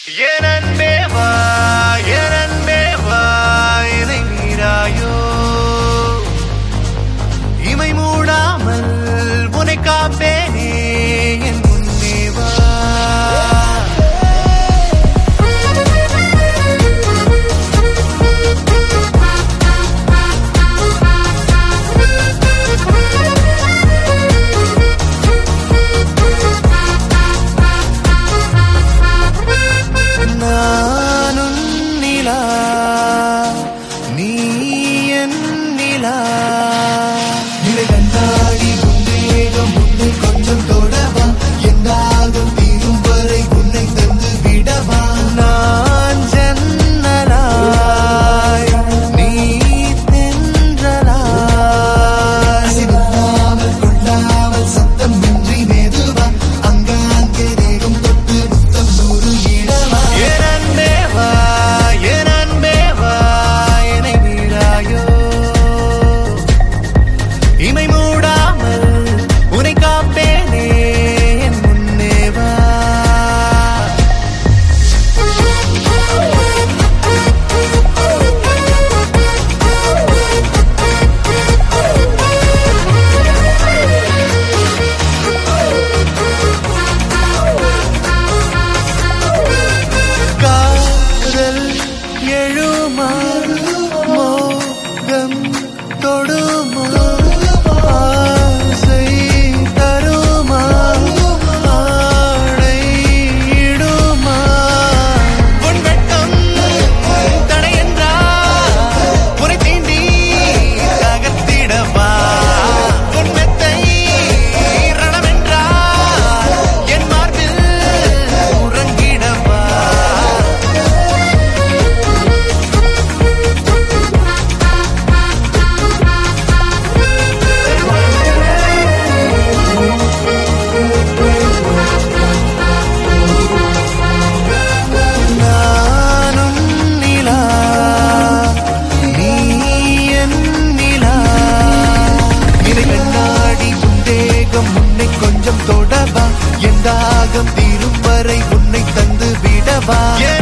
என் அன்பே வா என் அன்பே வா என்னை மீறாயோ இமை மூடாமல் உனை காப்பேனே என் முன்னே வா நானும் நிலா நீ என் நிலா நிலை கண்ணாடி உந்தேகம் உன்னை கொஞ்சம் தொடவா என்னாகும் தீரும் வரை உன்னை தந்து விடவா நான் ஜன்னலாய் நீ தென்றலாய் அசிவில்லாமல் கொள்ளாமல் சத்தம் இன்றி மெதுவா அங்காங்கே தேகம் தொட்டு முத்தம் நூறு இடவா என் அன்பே வா என் அன்பே வா என்னை மீறாயோ இமை மூடாமல் உனை காப்பேனே என் முன்னே வா காதல் எழுமா மோகம் தொடுமா ஆசை தருமா ஆடை இடுமா உன் வெட்கம் தடை என்றால் உரை தீண்டி தகர்த்திடவா உன் மெத்தை ரணமென்றால் என் மார்பில் உறங்கிடவா நானும் நிலா நீ என் நிலா இதை கண்ணாடி உந்தேகம் உன்னை கொஞ்சம் தொடவா என் தாகம் தீரும் வரை உன்னை தந்து விடவா